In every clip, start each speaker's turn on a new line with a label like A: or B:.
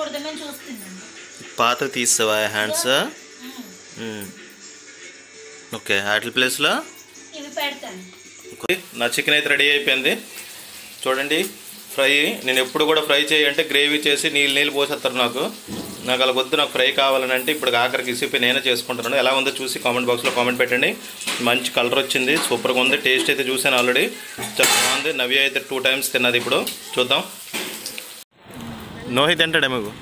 A: కుడదామని చూస్తున్నాను
B: పాత తీసావా హ్యాండ్స్ ఓకే వాటి ప్లేస్లో
A: ఇవి పెడతాను
B: నా చికెన్ అయితే రెడీ అయిపోయింది చూడండి ఫ్రై నేను ఎప్పుడు కూడా ఫ్రై చేయంటే గ్రేవీ చేసి నీళ్ళు నీళ్ళు పోసేస్తారు నాకు నాకు అలా వద్దు నాకు ఫ్రై కావాలని అంటే ఇప్పుడు ఆఖరికి ఇసిపి నేనే చేసుకుంటున్నాను ఎలా ఉందో చూసి కామెంట్ బాక్స్లో కామెంట్ పెట్టండి మంచి కలర్ వచ్చింది సూపర్గా ఉంది టేస్ట్ అయితే చూసాను ఆల్రెడీ చాలా బాగుంది నవ్య అయితే టూ టైమ్స్ తిన్నది ఇప్పుడు చూద్దాం నోహి తింటాడే మీకు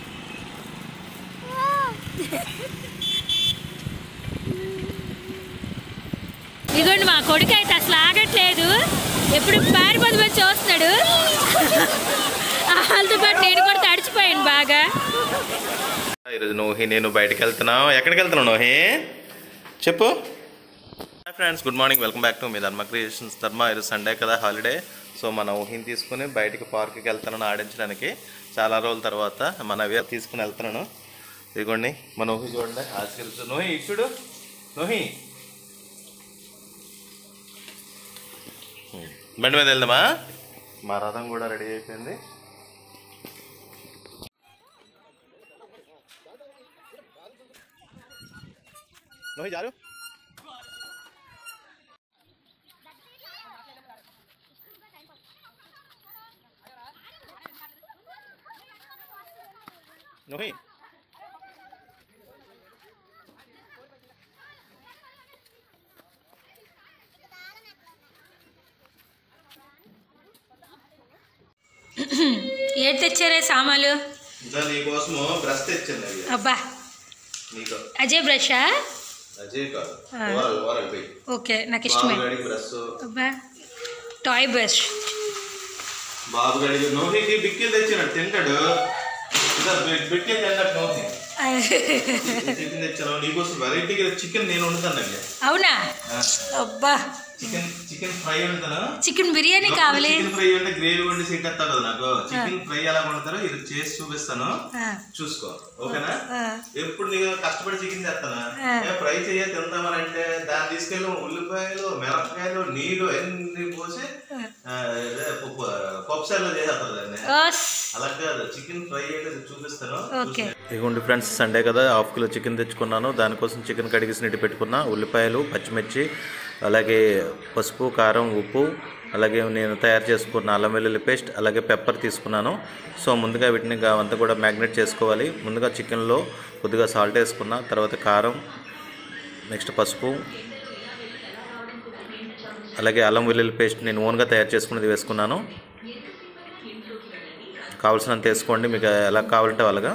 A: ఇదిగోండి మా కొడుకు అయితే అసలు ఆగట్లేదు ఎప్పుడు పారిపోదు వచ్చి చూస్తున్నాడు వాళ్ళతో పాటు నేను కూడా తడిచిపోయాను బాగా
B: ఈరోజు నోహి నేను బయటకు వెళ్తున్నావు ఎక్కడికి వెళ్తున్నావు నోహి చెప్పు hi friends good morning welcome back to మీ ధర్మ క్రియేషన్స్ ధర్మ ఈరోజు సండే కదా హాలిడే సో మన ఊహిని తీసుకుని బయటికి పార్క్కి వెళ్తున్నాను ఆడించడానికి చాలా రోజుల తర్వాత మన అవి తీసుకుని వెళ్తున్నాను ఇదిగోండి మన ఊహి చూడండి ఆశీర్వచు నోహి ఇచ్చుడు నోహి బండి మీద వెళ్దామా మా రథం కూడా రెడీ అయిపోయింది నోహి జారు నోహి
A: ఏడు తెచ్చారే సామాలు
B: ఇంకా నీకోసము బ్రష్ తెచ్చింది అవి
A: అబ్బా
B: నీకు
A: అజయ్ బ్రషా
B: అజయ్ కాదు
A: ఆ.
B: ఓరల్ ఓరల్ పోయి
A: ఓకే నాకు ఇష్టమే
B: బాబు గడికి బ్రష్
A: అబ్బా టాయ్ బ్రష్
B: బాబు గడికి నోహికి బిక్కిలు తెచ్చినాడు తింటాడు ఇంకా బిక్కిలు తిన్నాడు నోహి చికెన్ తెచ్చాను నీకోసం వెరైటీగా చికెన్ నేను వండుతాను అవి
A: అవునా అబ్బా
B: చికెన్ చికెన్ ఫ్రై వండుతాను
A: చికెన్ బిర్యానీ కావాలి
B: చికెన్ ఫ్రై అంటే గ్రేవీ వండి సీట్ ఎత్తావు కదా నాకు చికెన్ ఫ్రై ఎలా వండుతారో ఇది చేసి చూపిస్తాను
A: ఆ,
B: చూసుకో ఓకేనా
A: ఆ,
B: ఎప్పుడు నీకు కష్టపడి చికెన్ చేస్తానా
A: ఆ.
B: ఏ ఫ్రై చేయ తిందామని అంటే దాన్ని తీసుకెళ్ళి ఉల్లిపాయలు మిరపకాయలు నీళ్లు అన్ని పోసి ఆ, ఇదే పప్పు పప్పుసార్లో చేసేస్తారు దాన్ని
A: ఓస్.
B: అలా కాదు చికెన్ ఫ్రై అయితే చూపిస్తాను
A: ఓకే
B: ఇదిగోండి ఫ్రెండ్స్ సండే కదా హాఫ్ కిలో చికెన్ తెచ్చుకున్నాను దానికోసం చికెన్ కడిగేసి నీటి పెట్టుకున్నా ఉల్లిపాయలు పచ్చిమిర్చి అలాగే పసుపు కారం ఉప్పు అలాగే నేను తయారు చేసుకున్న అల్లం వెల్లుల్లి పేస్ట్ అలాగే పెప్పర్ తీసుకున్నాను సో ముందుగా వీటిని గా- అంతా కూడా మ్యాగ్నేట్ చేసుకోవాలి ముందుగా చికెన్లో కొద్దిగా సాల్ట్ వేసుకున్న తర్వాత కారం నెక్స్ట్ పసుపు అలాగే అల్లం వెల్లుల్లి పేస్ట్ నేను ఓన్గా తయారు చేసుకున్నది వేసుకున్నాను కావాల్సినంత వేసుకోండి మీకు ఎలా కావాలంటే అలాగా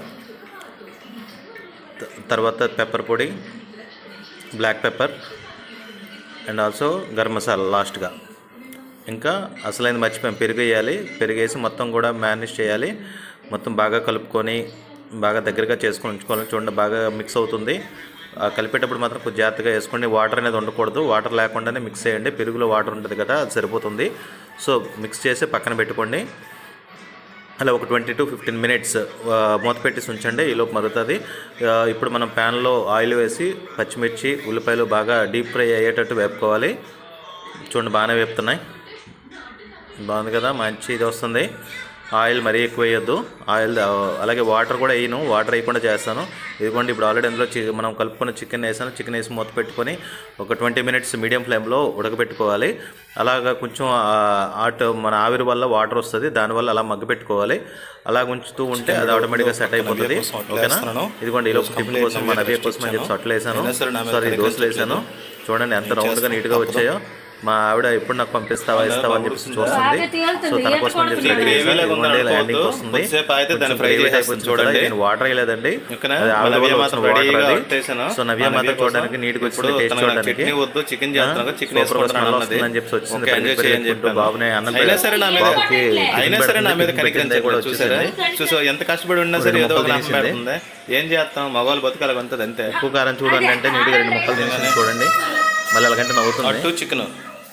B: త- తర్వాత పెప్పర్ పొడి black pepper and also garam masala లాస్ట్గా ఇంకా అసలైన మర్చిపోయాం పెరుగు వేయాలి పెరుగు వేసి మొత్తం కూడా మేనేజ్ చేయాలి మొత్తం బాగా కలుపుకొని బాగా దగ్గరగా చేసుకొని ఉంచుకోవాలి చూడండి బాగా మిక్స్ అవుతుంది ఆ కలిపేటప్పుడు మాత్రం కొంచెం జాగ్రత్తగా వేసుకోండి వాటర్ అనేది ఉండకూడదు వాటర్ లేకుండానే మిక్స్ చేయండి పెరుగులో వాటర్ ఉంటుంది కదా అది సరిపోతుంది సో మిక్స్ చేసి పక్కన పెట్టుకోండి అలా ఒక ట్వంటీ టు ఫిఫ్టీన్ మినిట్స్ మూత పెట్టేసి ఉంచండి ఈలోపు మరుగుతుంది ఆ, ఇప్పుడు మనం ప్యాన్లో ఆయిల్ వేసి పచ్చిమిర్చి ఉల్లిపాయలు బాగా డీప్ ఫ్రై అయ్యేటట్టు వేపుకోవాలి చూడండి బాగానే వేపుతున్నాయి బాగుంది కదా మంచి ఇది వస్తుంది ఆయిల్ మరీ ఎక్కువ వేయొద్దు ఆయిల్ ఆ, అలాగే వాటర్ కూడా వేయను వాటర్ వేయకుండా చేస్తాను ఇదిగోండి ఇప్పుడు ఆల్రెడీ అందులో చి- మనం కలుపుకున్న చికెన్ వేసాను చికెన్ వేసి మూత పెట్టుకొని ఒక ట్వంటీ మినిట్స్ మీడియం ఫ్లేమ్లో ఉడకబెట్టుకోవాలి అలాగా కొంచెం ఆట్ మన ఆవిరి వల్ల వాటర్ వస్తుంది దానివల్ల అలా మగ్గ పెట్టుకోవాలి అలా ఉంచుతూ ఉంటే అది ఆటోమేటిక్గా సెట్ అయిపోతుంది ఓకేనా ఇదిగోండి ఈలోపు టిఫిన్ కోసం మన అదే కోసం అని చెప్పి సొట్లు వేసాను సారీ దోశలు వేసాను చూడండి ఎంత రౌండ్గా నీట్గా వచ్చాయో మా ఆవిడ ఎప్పుడు నాకు పంపిస్తావా ఇస్తావా అని చెప్పి చూస్తుంది సో తన కోసం అని చెప్పి రెడీ చేశాను. ఇదిగోండి ల్యాండింగ్ వస్తుంది కొంచెం gravy type వచ్చింది కదా, నేను వాటర్ వేయలేదండి అది ఆవిడ వల్ల వచ్చిన water అది. సో నవ్య మాత్రం చూడడానికి నీట్గా వచ్చింది టేస్ట్ చూడడానికి
C: వద్దు చికెన్
B: ఆ,
C: చేస్తున్నాను చికెన్
B: సూపర్ స్మెల్
C: వేసుకుంటున్నాను
B: వస్తుందని చెప్పి వచ్చింది
C: ఓకే, ఎంజాయ్
B: పెరుగు
C: చేయని
B: పెట్టుకుంటూ
C: చెప్పాను.
B: బాబుని అన్నం
C: అయినా సరే నా మీద
B: బాబుకి
C: అయినా సరే నా మీద
B: టిఫిన్
C: కనికరించే
B: పెట్టింది కూడా
C: చూసారా
B: వచ్చేసింది
C: చూసా ఎంత కష్టపడి ఉన్నా సరే
B: రెండు
C: ఏదో ఒక
B: ముక్కలు
C: లాభం
B: తీసింది.
C: పెడుతుంది ఏం చేస్తాం మగవాళ్ళు బతకాలి అంతది అంతే
B: ఉప్పు కారం చూడండి అంటే నీట్గా రెండు ముక్కలు తీసి చూడండి మళ్ళీ అలాగంటే నవ్వుతుంది
C: అట్టు చికెన్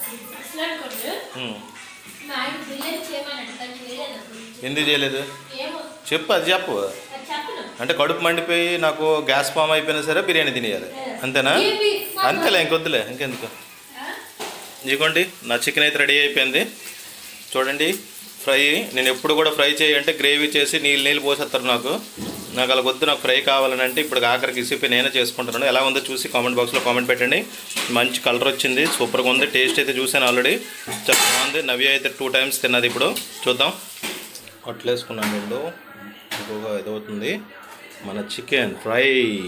C: ఎందుకు చేయలేదు చెప్పు అది చెప్పు అంటే కడుపు మండిపోయి నాకు గ్యాస్ ఫామ్ అయిపోయినా సరే బిర్యానీ తినేయాలి అంతేనా అంతేలే ఇంకొద్దులే ఇంకెందుకు ఇదిగోండి నా చికెన్ అయితే రెడీ అయిపోయింది చూడండి ఫ్రై నేను ఎప్పుడు కూడా ఫ్రై చేయంటే గ్రేవీ చేసి నీళ్ళు నీళ్ళు పోసేస్తారు నాకు నాకు అలా వద్దు నాకు ఫ్రై కావాలని అంటే ఇప్పుడు ఆఖరికి ఇసిపి నేనే చేసుకుంటున్నాను ఎలా ఉందో చూసి కామెంట్ బాక్స్లో కామెంట్ పెట్టండి మంచి కలర్ వచ్చింది సూపర్గా ఉంది టేస్ట్ అయితే చూసాను ఆల్రెడీ చాలా బాగుంది నవ్య అయితే టూ టైమ్స్ తిన్నది ఇప్పుడు చూద్దాం అట్లేసుకున్నాను ఇప్పుడు ఎక్కువగా ఇదవుతుంది మన చికెన్ ఫ్రై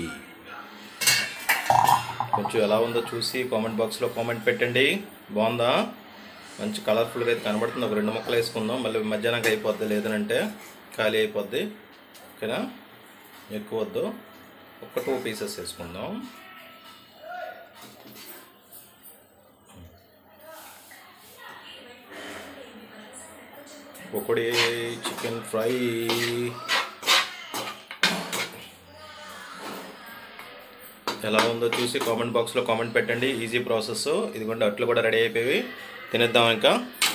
C: కొంచెం ఎలా ఉందో చూసి కామెంట్ బాక్స్లో కామెంట్ పెట్టండి బాగుందా మంచి కలర్ఫుల్గా అయితే కనబడుతుంది ఒక రెండు ముక్కలు వేసుకుందాం మళ్ళీ మధ్యాహ్నంకి అయిపోద్ది లేదనంటే ఖాళీ అయిపోద్ది ఓకేనా ఎక్కువ వద్దు ఒక టూ పీసెస్ వేసుకుందాం ఒకటి చికెన్ ఫ్రై ఎలా ఉందో చూసి కామెంట్ బాక్స్లో కామెంట్ పెట్టండి ఈజీ ప్రాసెస్ ఇదిగోండి అట్లు కూడా రెడీ అయిపోయి తినేద్దాం ఇంకా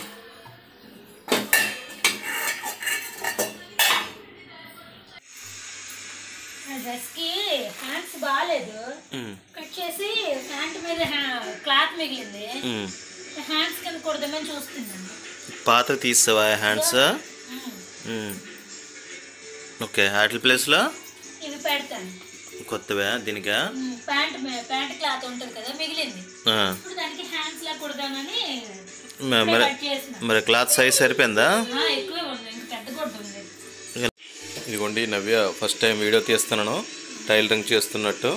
A: డ్రెస్కి హ్యాండ్స్ బాగాలేదు కట్ చేసి ప్యాంట్ మీద క్లాత్ మిగిలింది హ్యాండ్స్ కింద కుడదామని చూస్తున్నాను
C: పాత తీసావా హ్యాండ్స్ ఓకే వాటి ప్లేస్లో
A: ఇవి పెడతాను
C: కొత్తవా దీనికా
A: ఉమ్, ప్యాంట్ మీ- ప్యాంట్ క్లాత్ ఉంటుంది కదా మిగిలింది
C: ఆ.
A: ఇప్పుడు దానికి హ్యాండ్స్ లా కుడదామని
C: మ- మరి
A: కట్ చేసిన
C: మరి క్లాత్ సైజ్ సరిపోయిందా
A: ఆ, ఎక్కువే ఉంది ఇంక పెద్ద గుడ్డ ఉంది
C: ఇదిగోండి నవ్య ఫస్ట్ టైం వీడియో తీస్తున్నాను టైలరింగ్ చేస్తున్నట్టు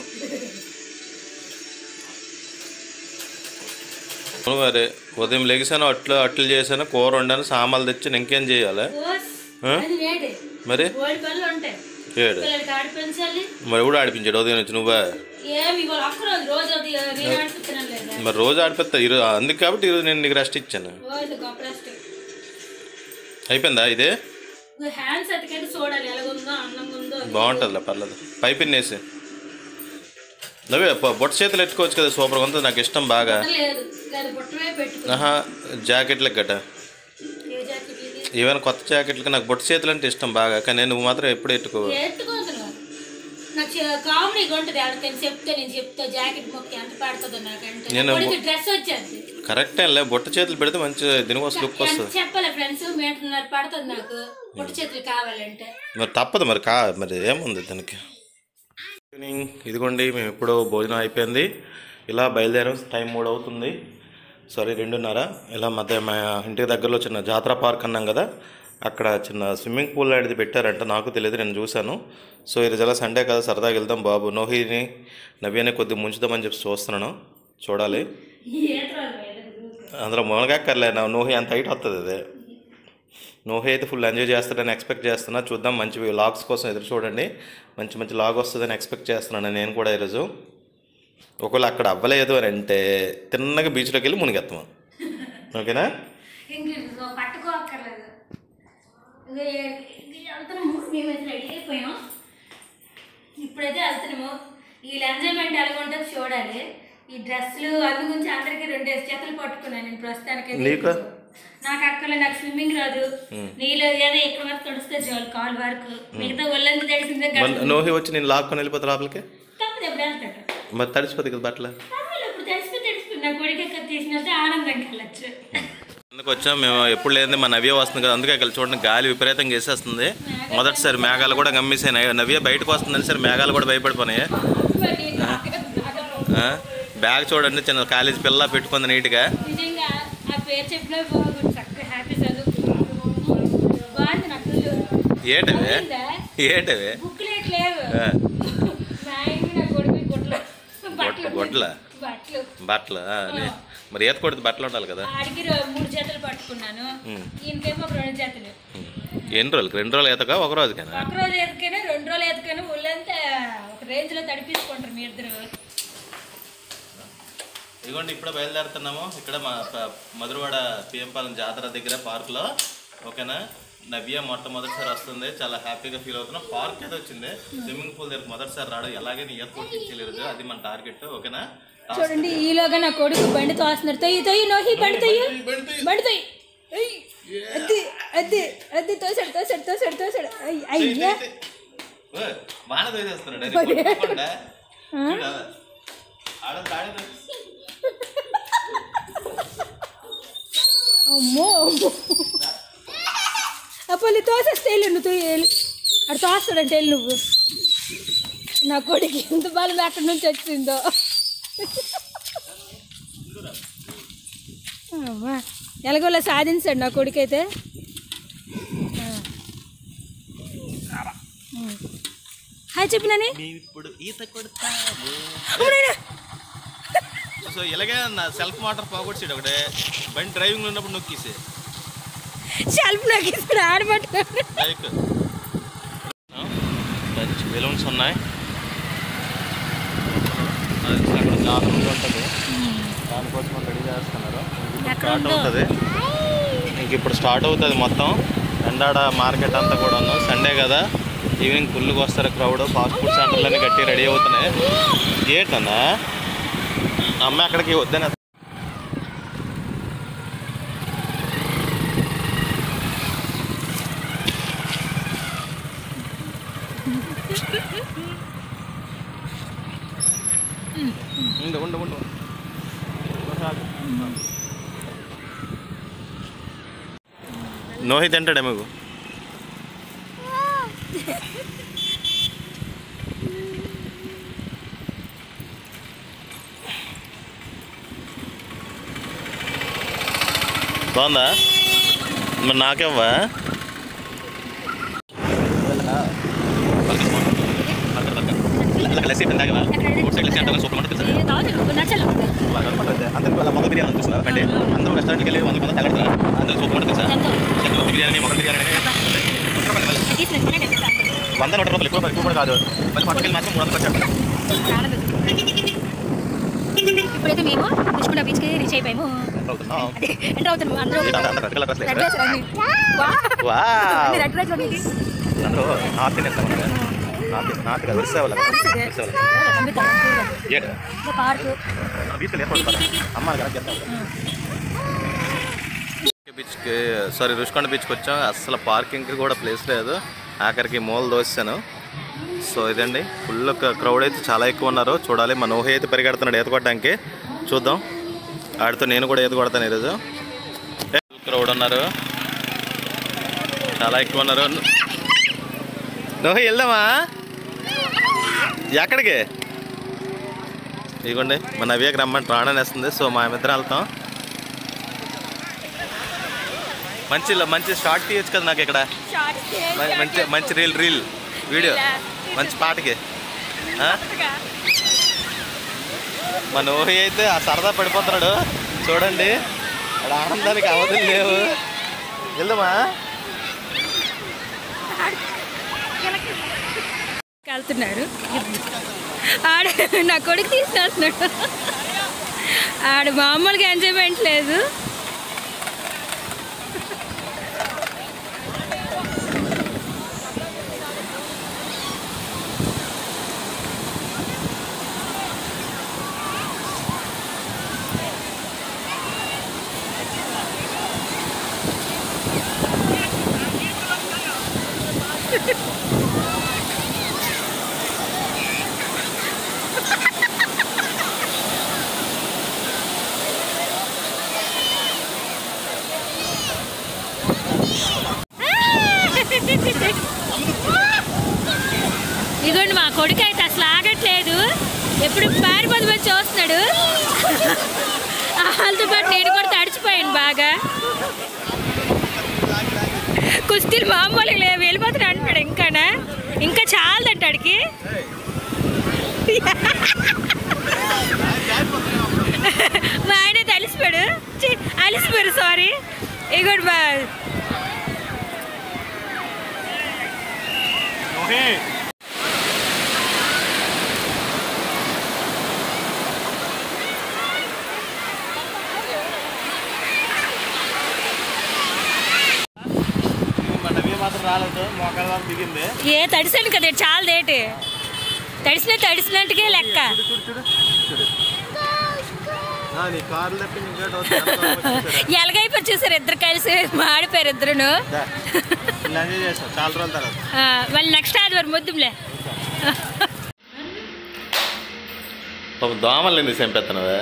C: అవును మరి ఉదయం లెగిసాను అట్లు అట్లు చేశాను కూర వండాను సామాన్లు తెచ్చి ఇంకేం చేయాలి
A: ఓస్,
C: ఆ?
A: అది వేడి
C: మరి
A: ఓడి పనులు ఉంటాయి
C: ఏడు
A: పిల్లలకి ఆడి పెంచాలి
C: మరి కూడా ఆడిపించాడు ఉదయం నుంచి నువ్వా
A: ఏమి ఇవాళ ఒక్కరోజు రోజు అది నేను ఆడిపిస్తున్నాను లేదా
C: మరి రోజు ఆడిపిస్తా ఈరోజు అందుకు కాబట్టి ఈరోజు నేను నీకు రెస్ట్ ఇచ్చాను
A: రోజు గొప్ప రెస్ట్
C: అయిపోయిందా ఇదే
A: నువ్వు హ్యాండ్స్ అతికైతే చూడాలి ఎలాగుందో అందంగా ఉందో
C: బాగుంటుందిలే పర్లేదు పైపిన్ వేసి నవ్వే పొ- బొట్ట చేతులు ఎట్టుకోవచ్చు కదా సూపర్గా ఉంటుంది నాకు ఇష్టం బాగా
A: లేదు లేదు బుట్టమే పెట్టుకో
C: ఆహా జాకెట్లకు గట్ట
A: ఏ జాకెట్ ఇది
C: ఈవెన్ కొత్త జాకెట్లకి నాకు బొట్ట చేతులు అంటే ఇష్టం బాగా కానీ నువ్వు మాత్రం ఎప్పుడు ఎట్టుకో
A: ఎట్టుకోదును నాకు కామెడీగా ఉంటుంది ఎవరికైనా చెప్తే నేను చెప్తా జాకెట్ మొక్క ఎంత పడుతుందో నాకంటే
C: నేను
A: కొడుకు డ్రెస్ వచ్చేది
C: కరెక్టే లే బొట్ట చేతులు పెడితే మంచి దీనికోసం లుక్
A: ఎంత
C: వస్తుంది
A: చెప్పాలి ఫ్రెండ్స్ మీటర్న్నర పడుతుంది నాకు పుట్ట చేతులు కావాలంటే
C: మరి తప్పదు మరి కా మరి ఏముంది దానికి ఈవినింగ్ ఇదిగోండి మేము ఇప్పుడు భోజనం అయిపోయింది ఇలా బయలుదేరాం టైం మూడు అవుతుంది సారీ రెండున్నర ఇలా మధ్య మా ఇంటి దగ్గరలో చిన్న జాతర పార్క్ అన్నాం కదా అక్కడ చిన్న స్విమ్మింగ్ పూల్ లాంటిది పెట్టారంట నాకు తెలియదు నేను చూశాను సో ఈరోజు ఇలా సండే కదా సరదాగా వెళ్దాం బాబు నోహిని నవ్యని కొద్దిగా ముంచుదామని చెప్పి చూస్తున్నాను చూడాలి అందులో మునగక్కర్లే నా నోహి అంత హైట్ వస్తుంది అదే నోహి అయితే ఫుల్ ఎంజాయ్ చేస్తాడని ఎక్స్పెక్ట్ చేస్తున్నా చూద్దాం మంచి లాగ్స్ కోసం ఎదురు చూడండి మంచి మంచి లాగ్ వస్తుందని ఎక్స్పెక్ట్ చేస్తున్నాను నేను కూడా ఈరోజు ఒకవేళ అక్కడ అవ్వలేదు అని అంటే తిన్నగా బీచ్లోకి వెళ్ళి మునిగెత్తాం ఓకేనా
A: ఇంక పట్టుకోక్కర్లేదు వెళ్తున్నాము మేమైతే రెడీ అయిపోయాం ఇప్పుడైతే వెళ్తున్నాము వీళ్ళ ఎంజాయ్మెంట్ ఎలా ఉంటుందో చూడాలి ఈ డ్రెస్సులు అందు గురించి అందరికీ రెండేసి జతలు పట్టుకున్నాను నేను ప్రస్తుతానికి
C: నీకు?
A: నాకు అక్కడ నాకు స్విమ్మింగ్ రాదు నీళ్ళు ఏదో ఇక్కడ వరకు తడిస్తే చాలు కాల్ వరకు మిగతా ఒళ్ళంతా తడిసిందే
C: మరి నోహి వచ్చి నేను లాక్కొని వెళ్ళిపోతా లోపలికి
A: తప్పదు ఎప్పుడు వెళ్తాడు
C: మరి తడిసిపోతుంది కదా బట్టలు
A: పర్వాలేదు ఇప్పుడు తడిసిపోయి తడిసిపోయి నా కొడుకు ఎక్కడ తీసినట్టు ఆనందంగా వెళ్ళచ్చు
C: అందుకు వచ్చాం మేము ఎప్పుడు లేని మా నవ్య వస్తుంది కదా అందుకే ఇక్కడ చూడండి గాలి విపరీతంగా వేసేస్తుంది మొదటిసారి మేఘాలు కూడా గమ్మేసాయి నవ్య బయటకు వస్తుందని సరే మేఘాలు కూడా భయపడిపోయినాయి ఆ? బ్యాగ్ చూడండి చిన్న కాలేజ్ పిల్ల పెట్టుకుంది నీట్గా
A: నిజంగా ఆ పేరు చెప్పినా బాగుంది చక్కగా హ్యాపీ చదువు బాగుంది నాకు
C: ఏటవే
A: బాగుందా?
C: ఏటవే
A: బుక్లెట్ లేవు
C: ఆ.
A: మా ఇంటి నా కొడుకు గుడ్లు బట్టలు
C: గుడ్ల?
A: బట్టలు
C: బట్టలు ఆ, అదే. మరి ఈత కొడితే బట్టలు ఉండాలి కదా
A: ఆడికి రో- మూడు జతలు పట్టుకున్నాను
C: ఉమ్.
A: ఈయనకేమో ఒక రెండు జతలు
C: ఎన్ని రోజులకి రెండు రోజులు ఈతగా ఒక రోజుకేనా
A: ఒక రోజు ఎదుకైనా రెండు రోజులు ఎదుకైనా ఒళ్ళంతా ఒక రేంజ్ లో తడిపించుకుంటారు మీ ఇద్దరు
C: ఇదిగోండి ఇప్పుడే బయలుదేరుతున్నాము ఇక్కడ మా ప- మధురవాడ పిఎంపాలెం జాతర దగ్గర పార్కులో ఓకేనా నవ్య మొట్టమొదటిసారి వస్తుంది చాలా హ్యాపీగా ఫీల్ అవుతున్నాం పార్క్ ఏదో వచ్చింది స్విమ్మింగ్ పూల్ దగ్గర మొదటిసారి రావడం ఎలాగైనా ఈత కొట్టించాలి ఈరోజు అది మన టార్గెట్ ఓకేనా
A: చూడండి ఈలోగా నా కొడుకు బండి తోస్తున్నారు తొయ్యి తొయ్యి నోహి బండి తొయ్యి బండి తొయ్యి ఏయ్, అద్ది అద్ది అద్ది తోసాడు తోసాడు తోసాడు తోసాడు అయ్- అయ్యా
C: ఓయ్, బాగా వేసేస్తున్నాడు అది కొట్టకుండా. చూడు, ఆడ తాడేది.
A: అమ్మో అమ్మో అప్పుడు తోసేస్తే వెళ్ళు నువ్వు తొయ్యి వెళ్ళు అక్కడ తోస్తాడంటే వెళ్ళు నువ్వు నా కొడుకు ఎంత బలం ఎక్కడి నుంచి వచ్చిందో అమ్మా ఎలాగోలా సాధించాడు నా కొడుకు అయితే హాయ్ చెప్పినని
C: ఇప్పుడు ఈత సో ఇలాగే నా సెల్ఫ్ మోటార్ పోగొట్టాడు ఒకటే బండి డ్రైవింగ్ ఉన్నప్పుడు నొక్కేసి
A: షెల్ఫ్ నాకు ఇప్పుడు ఆడబట్టుకోండి
C: బైక్ మంచి బెలూన్స్ ఉన్నాయి అది అక్కడ జాతర ఉంటుంది దానికోసం రెడీ చేస్తున్నారు
A: ఎక్కడ
C: స్టార్ట్
A: ఉందో?
C: అవుతుంది ఇంక ఇప్పుడు స్టార్ట్ అవుతుంది మొత్తం ఎండాడ మార్కెట్ అంతా కూడాను సండే కదా ఈవినింగ్ ఫుల్గా వస్తారు క్రౌడ్ ఫాస్ట్ ఫుడ్ సెంటర్లన్నీ గట్టి రెడీ అవుతున్నాయి ఏంటన్నా అమ్మ అక్కడికి వద్దనే ఉండు ఉండు ఉండు నోహి తింటాడే మీకు బాగుందా మరి నాకేవ్వా లస్సీ తాగవా సైడ్ లస్సీ అంటే సూపర్ ఉంటుంది
A: నచ్చలేదు
C: అందరూ వాళ్ళ మొగ బిర్యానీ అనిపిస్తుందా అంటే అందరూ రెస్టారెంట్కి వెళ్ళి వంద మంది తగ్గడతారా అందరూ సూపర్ ఉంటుంది సార్ బిర్యానీ మొగ బిర్యానీ వంద నూట రూపాయలు ఎక్కువ ఎక్కువ కూడా కాదు మళ్ళీ పట్టుకెళ్ళి మాత్రం మూడు వందలు వచ్చాడు
A: ఇప్పుడైతే మేము పుష్పడ బీచ్కి రీచ్ అయిపోయాము అదే ఎంటర్ అవుతున్నాము అందరూ రెడ్ రైస్ రండి
C: వా
A: రెడ్ రైస్ రండి
C: అందరూ నార్త్ ఇండియన్ నార్త్ నార్త్ కాదు వెస్ట్ వాళ్ళ ఏడు
A: పార్కు
C: బీచ్కి ఎయిర్పోర్ట్ అమ్మ కదా చెప్తాను బీచ్కి సారీ రుషికొండ బీచ్కి వచ్చాం అసలు పార్కింగ్కి కూడా ప్లేస్ లేదు ఆఖరికి మూల దోసాను సో ఇదండి ఫుల్ క్రౌడ్ అయితే చాలా ఎక్కువ ఉన్నారు చూడాలి మా నోహి అయితే పరిగెడుతున్నాడు ఈత కొట్టడానికి చూద్దాం ఆడితో నేను కూడా ఈత కొడతాను ఈరోజు క్రౌడ్ ఉన్నారు చాలా ఎక్కువ ఉన్నారు నోహి వెళ్దామా ఎక్కడికి ఇదిగోండి మా నవ్యకి రమ్మని రాణని వేస్తుంది సో మా ఇద్దరం వెళ్తాం మంచి మంచి షార్ట్ తీయచ్చు కదా నాకు ఇక్కడ మ- మంచి మంచి రీల్ రీల్ వీడియో మంచి పాటకి ఆ? మా నోహి అయితే ఆ సరదా పడిపోతున్నాడు చూడండి అక్కడ ఆనందానికి అవధులు లేవు వెళ్దామా
A: వెళ్తున్నారు ఆడ నా కొడుకు తీసుకెళ్తున్నాడు ఆడ మామూలుగా ఎంజాయ్మెంట్ లేదు ఇదిగోండి మా కొడుకు అయితే అసలు ఆగట్లేదు ఎప్పుడు పారిపోదు వచ్చి చూస్తున్నాడు వాళ్ళతో పాటు నేను కూడా తడిచిపోయాను బాగా కుస్తీలు మామూలుగా లేవు వెళ్ళిపోతాడు అంటున్నాడు ఇంకానా ఇంకా చాలా అంటాడికి మా ఆయన అయితే అలిసిపోయాడు ఛీ, అలిసిపోయారు సారీ ఇగోడు మా
C: మా నవ్య మాత్రం రాలేదు మోకాల వరకు దిగింది
A: ఏ తడిసాను కదా చాలా లేట్ తడిసిన తడిసినట్టుగా లెక్క
C: ఆ, నీ కార్లు తప్పి ఇంకోటి వద్దు.
A: ఎలాగైపోయి చూసారు ఇద్దరు కలిసి మాడిపోయారు ఇద్దరును
C: దా. ఫుల్ ఎంజాయ్ చేస్తాం చాలా రోజుల తర్వాత
A: ఆ, మళ్ళీ నెక్స్ట్ ఆదివారం ముద్దులే
C: పాపం దోమలు ఎందుకు చంపేస్తున్నావా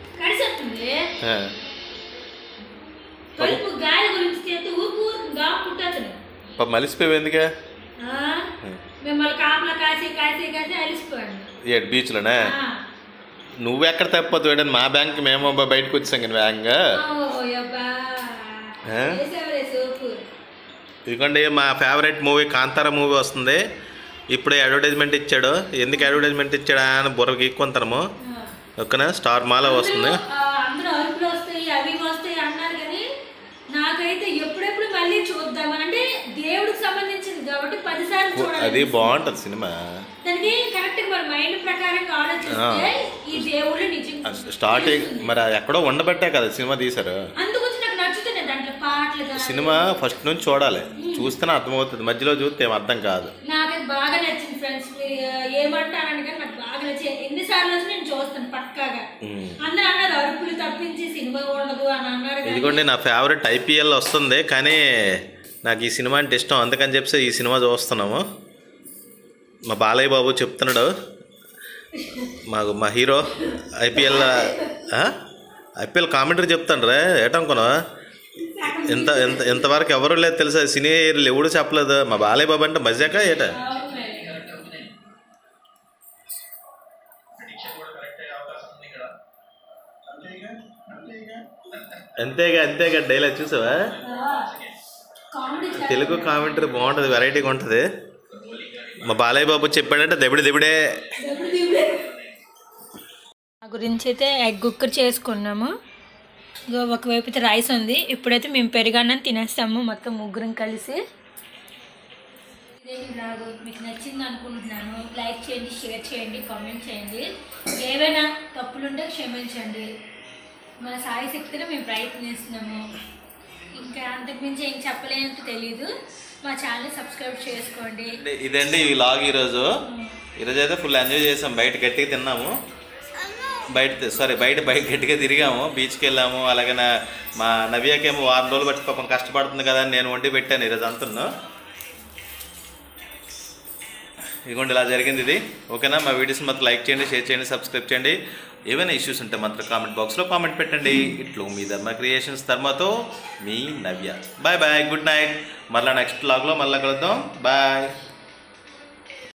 A: కడుపు గాలి గురించి చేస్తే ఊరుకు ఊరుకు గా పుట్టతను
C: పాప మలిసిపోయి ఎందుకే
A: ఆ, మిమ్మల్ని కాపలా కాసి కాసి కాసి అలిసిపోయాను
C: ఏడు బీచ్లోనే
A: ఆ.
C: నువ్వు ఎక్కడ తప్పిపోతావు ఏడని మా బ్యాంక్ మేము బయటకు వచ్చాం కానీ బ్యాంక్
A: ఓ, యబ్బా.
C: ఆ?
A: వేసావులే సోపు.
C: ఇదిగోండి మా ఫేవరెట్ మూవీ కాంతార మూవీ వస్తుంది ఇప్పుడే అడ్వర్టైజ్మెంట్ ఇచ్చాడు ఎందుకు అడ్వర్టైజ్మెంట్ ఇచ్చాడా అని బుర్ర గీక్కుంటాము
A: ఆ.
C: ఓకేనా స్టార్ మాల వస్తుంది
A: అందరూ, ఆ, అందరూ అరుపులు వస్తాయి అవి వస్తాయి అన్నారు కానీ నాకైతే ఎప్పుడెప్పుడు మళ్ళీ చూద్దాం అంటే దేవుడికి సంబంధించింది కాబట్టి పదిసార్లు చూడాలి
C: అది బాగుంటుంది సినిమా
A: దానికి కరెక్ట్ మన మైండ్ ప్రకారంగా ఆలోచిస్తే ఈ దేవుడు నిజం
C: స్టార్టింగ్ మరి అది ఎక్కడో ఉండబట్టే కదా సినిమా తీశారు
A: అందుగురించి నాకు నచ్చుతున్నాయి దాంట్లో పాటలు కానీ
C: సినిమా ఫస్ట్ నుంచి చూడాలి చూస్తేనే అర్థమవుతుంది మధ్యలో చూస్తే ఏం అర్థం కాదు
A: నాకైతే బాగా నచ్చింది ఫ్రెండ్స్ మీరు ఏమంటారని కానీ నాకు బాగా నచ్చింది ఎన్నిసార్లు వచ్చి నేను చూస్తాను పక్కాగా
C: ఉమ్.
A: అందరూ అన్నారు అరుపులు తప్పించి సినిమా ఉండదు అని అన్నారు కానీ
C: ఇదిగోండి నా ఫేవరెట్ ఐపీఎల్ వస్తుంది కానీ నాకు ఈ సినిమా అంటే ఇష్టం అందుకని చెప్పి ఈ సినిమా చూస్తున్నాము మా బాలయ్య బాబు చెప్తున్నాడు మాకు మా హీరో ఐపీఎల్ ఐపీఎల్ కామెంటరీ చెప్తాను రే ఏటనుకున్నా ఎంత ఎంత ఎంతవరకు ఎవరు లేదు తెలుసా సినీ హీరోలు ఎవడు చెప్పలేదు మా బాలయ్య బాబు అంటే మజాక ఏట
A: అవును మరి.
C: అంతేగా అంతేగా డైలాగ్ చూసావా
A: ఆ, కామెడీ చాలా
C: తెలుగు కామెంటరీ బాగుంటుంది వెరైటీగా ఉంటుంది మా బాలయ్య బాబు చెప్పాడంటే దెబిడి దెబిడే
A: ఎప్పుడు దిగులే. నా గురించి అయితే ఎగ్ కుక్కర్ చేసుకున్నాము ఇగో ఒకవైపు అయితే రైస్ ఉంది ఇప్పుడైతే మేము పెరుగన్నం తినేస్తాము మొత్తం ముగ్గురం కలిసి ఇదేమి రాదు మీకు నచ్చింది అనుకుంటున్నాను లైక్ చేయండి షేర్ చేయండి కామెంట్ చేయండి ఏవైనా తప్పులుంటే క్షమించండి మన సాయి శక్తిలో మేము ప్రయత్నిస్తున్నాము ఇంకా అంతకుమించి ఏం చెప్పలేనంత తెలీదు మా ఛానల్ సబ్స్క్రైబ్ చేసుకోండి
C: ఇదండి ఈ లాగ్ ఈరోజు ఈరోజు అయితే ఫుల్ ఎంజాయ్ చేసాం బయట గట్టిగా తిన్నాము బయట సారీ బయట బయట గట్టిగా తిరిగాము బీచ్కి వెళ్ళాము అలాగే నా- మా నవ్యాకేమో వారం రోజులు బట్టి పాపం కష్టపడుతుంది కదా అని నేను వండి పెట్టాను ఈరోజు అంటున్నా ఇదిగోండి ఇలా జరిగింది ఇది ఓకేనా మా వీడియోస్ మాత్రం లైక్ చేయండి షేర్ చేయండి సబ్స్క్రైబ్ చేయండి ఏమైనా ఇష్యూస్ ఉంటే మాత్రం కామెంట్ బాక్స్లో కామెంట్ పెట్టండి ఇట్లు మీ ధర్మ క్రియేషన్స్ ధర్మతో మీ Navya bye bye good night మళ్ళీ నెక్స్ట్ లాగ్లో మళ్ళీ కలుద్దాం బాయ్